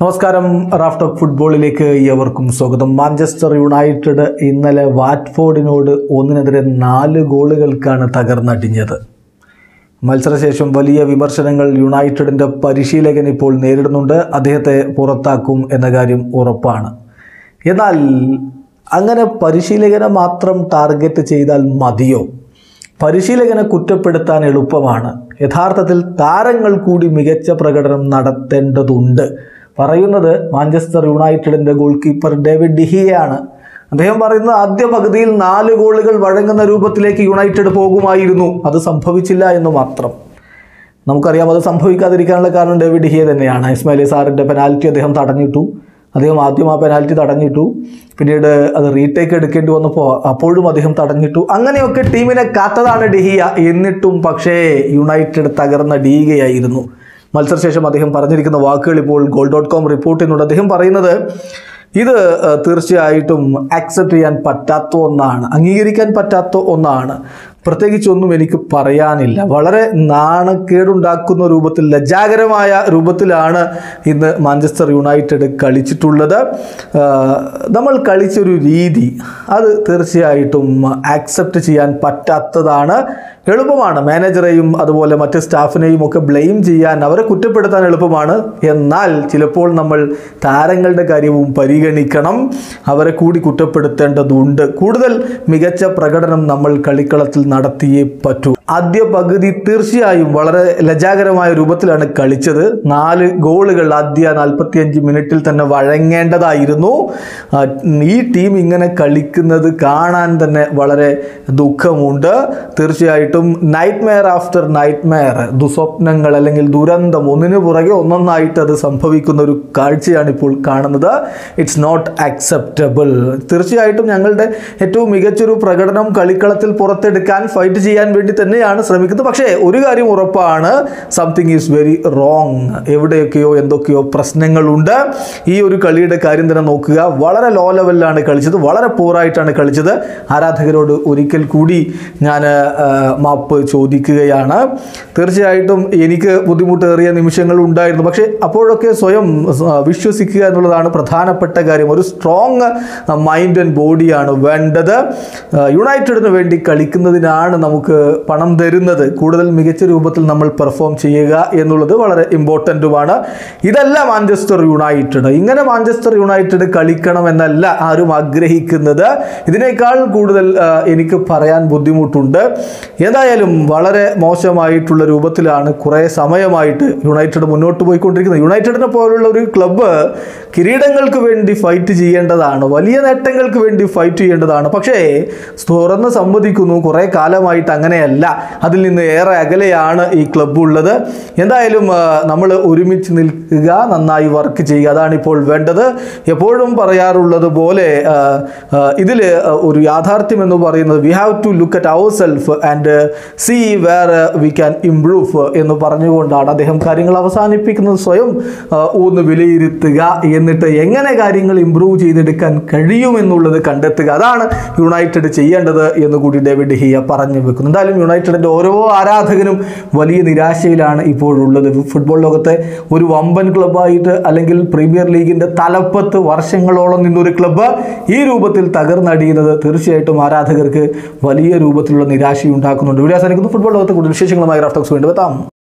നമസ്കാരം raft of ഫുട്ബോളിലേക്ക് ഏവർക്കും സ്വാഗതം മാഞ്ചസ്റ്റർ യുണൈറ്റഡ് ഇന്നലെ വാറ്റ്ഫോർഡിനോട് ഒന്നിനെതിരെ നാല് ഗോളുകൾക്കാണ് തകർന്നടിഞ്ഞത് മത്സരശേഷം വലിയ വിമർശനങ്ങൾ യുണൈറ്റഡിൻ്റെ പരിശീലകൻ ഇപ്പോൾ നേരിടുന്നുണ്ട് അദ്ദേഹത്തെ പുറത്താക്കും എന്ന കാര്യം ഉറപ്പാണ് എന്നാൽ അങ്ങനെ പരിശീലകനെ മാത്രം ടാർഗറ്റ് ചെയ്താൽ മതിയോ പരിശീലകനെ കുറ്റപ്പെടുത്താൻ എളുപ്പമാണ് യഥാർത്ഥത്തിൽ താരങ്ങൾ കൂടി മികച്ച പ്രകടനം നടത്തേണ്ടതുണ്ട് പറയുന്നത് മാഞ്ചസ്റ്റർ യുണൈറ്റഡിൻ്റെ ഗോൾ കീപ്പർ ഡേവിഡ് ഡിഹിയാണ് അദ്ദേഹം പറയുന്നത് ആദ്യ പകുതിയിൽ നാല് ഗോളുകൾ വഴങ്ങുന്ന രൂപത്തിലേക്ക് യുണൈറ്റഡ് പോകുമായിരുന്നു അത് സംഭവിച്ചില്ല എന്ന് മാത്രം നമുക്കറിയാം അത് സംഭവിക്കാതിരിക്കാനുള്ള കാരണം ഡേവിഡ് ഡിഹിയ തന്നെയാണ് ഇസ്മായിലി സാറിൻ്റെ പെനാൽറ്റി അദ്ദേഹം തടഞ്ഞിട്ടു അദ്ദേഹം ആദ്യം ആ പെനാൽറ്റി തടഞ്ഞിട്ടു പിന്നീട് അത് റീടേക്ക് എടുക്കേണ്ടി വന്നപ്പോൾ അപ്പോഴും അദ്ദേഹം തടഞ്ഞിട്ടു അങ്ങനെയൊക്കെ ടീമിനെ കാത്തതാണ് ഡിഹിയ എന്നിട്ടും പക്ഷേ യുണൈറ്റഡ് തകർന്നടിയുകയായിരുന്നു മത്സരശേഷം അദ്ദേഹം പറഞ്ഞിരിക്കുന്ന വാക്കുകൾ ഇപ്പോൾ ഗോൾ ഡോട്ട് കോം റിപ്പോർട്ട് ചെയ്യുന്നുണ്ട് അദ്ദേഹം പറയുന്നത് ഇത് ഏഹ്, തീർച്ചയായിട്ടും ആക്സെപ്റ്റ് ചെയ്യാൻ പറ്റാത്ത ഒന്നാണ് അംഗീകരിക്കാൻ പറ്റാത്ത ഒന്നാണ് പ്രത്യേകിച്ചൊന്നും എനിക്ക് പറയാനില്ല വളരെ നാണക്കേടുണ്ടാക്കുന്ന രൂപത്തിൽ ലജ്ജാകരമായ രൂപത്തിലാണ് ഇന്ന് മാഞ്ചസ്റ്റർ യുണൈറ്റഡ് കളിച്ചിട്ടുള്ളത് ആഹ്, നമ്മൾ കളിച്ചൊരു രീതി അത് തീർച്ചയായിട്ടും ആക്സെപ്റ്റ് ചെയ്യാൻ പറ്റാത്തതാണ് എളുപ്പമാണ് മാനേജറെയും അതുപോലെ മറ്റ് സ്റ്റാഫിനെയും ഒക്കെ ബ്ലെയിം ചെയ്യാൻ അവരെ കുറ്റപ്പെടുത്താൻ എളുപ്പമാണ് എന്നാൽ ചിലപ്പോൾ നമ്മൾ താരങ്ങളുടെ കാര്യവും പരിഗണിക്കണം അവരെ കൂടി കുറ്റപ്പെടുത്തേണ്ടതുണ്ട് കൂടുതൽ മികച്ച പ്രകടനം നമ്മൾ കളിക്കളത്തിൽ നടത്തിയേ പറ്റൂ ആദ്യ പകുതി തീർച്ചയായും വളരെ ലജ്ജാകരമായ രൂപത്തിലാണ് കളിച്ചത് നാല് ഗോളുകൾ ആദ്യ നാൽപ്പത്തിയഞ്ച് മിനിറ്റിൽ തന്നെ വഴങ്ങേണ്ടതായിരുന്നു ആ, ഈ ടീം ഇങ്ങനെ കളിക്കുന്നത് കാണാൻ തന്നെ വളരെ ദുഃഖമുണ്ട് തീർച്ചയായിട്ടും nightmare after nightmare ദുസ്വപ്നങ്ങൾ അല്ലെങ്കിൽ ദുരന്തം ഒന്നിനു പുറകെ ഒന്നൊന്നായിട്ട് അത് സംഭവിക്കുന്ന ഒരു കാഴ്ചയാണ് ഇപ്പോൾ കാണുന്നത് ഇറ്റ്സ് നോട്ട് അക്സെപ്റ്റബിൾ തീർച്ചയായിട്ടും ഞങ്ങളുടെ ഏറ്റവും മികച്ചൊരു പ്രകടനം കളിക്കളത്തിൽ പുറത്തെടുക്കാൻ ഫൈറ്റ് ചെയ്യാൻ വേണ്ടി തന്നെയാണ് ശ്രമിക്കുന്നത് പക്ഷേ ഒരു കാര്യം ഉറപ്പാണ് സംതിങ് ഈസ് വെരി റോങ് എവിടെയൊക്കെയോ എന്തൊക്കെയോ പ്രശ്നങ്ങളുണ്ട് ഈ ഒരു കളിയുടെ കാര്യം തന്നെ നോക്കുക വളരെ ലോ ലെവലിലാണ് കളിച്ചത് വളരെ പൂറായിട്ടാണ് കളിച്ചത് ആരാധകരോട് ഒരിക്കൽ കൂടി ഞാൻ ആ, മാപ്പ് ചോദിക്കുകയാണ് തീർച്ചയായിട്ടും എനിക്ക് ബുദ്ധിമുട്ടേറിയ നിമിഷങ്ങൾ ഉണ്ടായിരുന്നു പക്ഷേ അപ്പോഴൊക്കെ സ്വയം ആ, വിശ്വസിക്കുക എന്നുള്ളതാണ് പ്രധാനപ്പെട്ട കാര്യം ഒരു സ്ട്രോങ് മൈൻഡ് ആൻഡ് ബോഡിയാണ് വേണ്ടത് ആ, യുണൈറ്റഡിന് വേണ്ടി കളിക്കുന്നതിനാണ് നമുക്ക് പണം തരുന്നത് കൂടുതൽ മികച്ച രൂപത്തിൽ നമ്മൾ പെർഫോം ചെയ്യുക എന്നുള്ളത് വളരെ ഇമ്പോർട്ടൻറ്റുമാണ് ഇതല്ല മാഞ്ചസ്റ്റർ യുണൈറ്റഡ് ഇങ്ങനെ മാഞ്ചസ്റ്റർ യുണൈറ്റഡ് കളിക്കണം എന്നല്ല ആരും ആഗ്രഹിക്കുന്നത് ഇതിനേക്കാൾ കൂടുതൽ ആ, എനിക്ക് പറയാൻ ബുദ്ധിമുട്ടുണ്ട് ഏതായാലും വളരെ മോശമായിട്ടുള്ള രൂപത്തിലാണ് കുറേ സമയമായിട്ട് യുണൈറ്റഡ് മുന്നോട്ട് പോയിക്കൊണ്ടിരിക്കുന്നത് യുണൈറ്റഡിനെ പോലുള്ള ഒരു ക്ലബ്ബ് കിരീടങ്ങൾക്ക് വേണ്ടി ഫൈറ്റ് ചെയ്യേണ്ടതാണ് വലിയ നേട്ടങ്ങൾക്ക് വേണ്ടി ഫൈറ്റ് ചെയ്യേണ്ടതാണ് പക്ഷേ തുറന്ന് സമ്മതിക്കുന്നു കുറേ കാലമായിട്ട് അങ്ങനെയല്ല അതിൽ നിന്ന് ഏറെ അകലെയാണ് ഈ ക്ലബ്ബ് ഉള്ളത് എന്തായാലും നമ്മൾ ഒരുമിച്ച് നിൽക്കുക നന്നായി വർക്ക് ചെയ്യുക അതാണ് ഇപ്പോൾ വേണ്ടത് എപ്പോഴും പറയാറുള്ളത് പോലെ ഇതിൽ ഒരു യാഥാർത്ഥ്യം എന്ന് പറയുന്നത് we have to look at our self and see where we can improve എന്ന് പറഞ്ഞുകൊണ്ടാണ് അദ്ദേഹം കാര്യങ്ങൾ അവസാനിപ്പിക്കുന്നത് സ്വയം ആ, ഒന്ന് വിലയിരുത്തുക എന്നിട്ട് എങ്ങനെ കാര്യങ്ങൾ ഇംപ്രൂവ് ചെയ്തെടുക്കാൻ കഴിയുമെന്നുള്ളത് കണ്ടെത്തുക അതാണ് യുണൈറ്റഡ് ചെയ്യേണ്ടത് എന്ന് കൂടി ഡേവിഡ് ഹിയ പറഞ്ഞു വെക്കുന്നു എന്തായാലും യുണൈറ്റഡിൻ്റെ ഓരോ ആരാധകനും വലിയ നിരാശയിലാണ് ഇപ്പോഴുള്ളത് ഫുട്ബോൾ ലോകത്തെ ഒരു വമ്പൻ ക്ലബ്ബായിട്ട് അല്ലെങ്കിൽ പ്രീമിയർ ലീഗിൻ്റെ തലപ്പത്ത് വർഷങ്ങളോളം നിന്നൊരു ക്ലബ്ബ് ഈ രൂപത്തിൽ തകർന്നടിയുന്നത് തീർച്ചയായിട്ടും ആരാധകർക്ക് വലിയ രൂപത്തിലുള്ള നിരാശയുണ്ടാക്കുന്നുണ്ട് ഇവിടെ അവസാനിക്കുന്നു ഫുട്ബോൾ ലോകത്തെ കൂടുതൽ വിശേഷങ്ങളുമായി റാഫ്റ്റോക്സ് വേണ്ടി എത്താം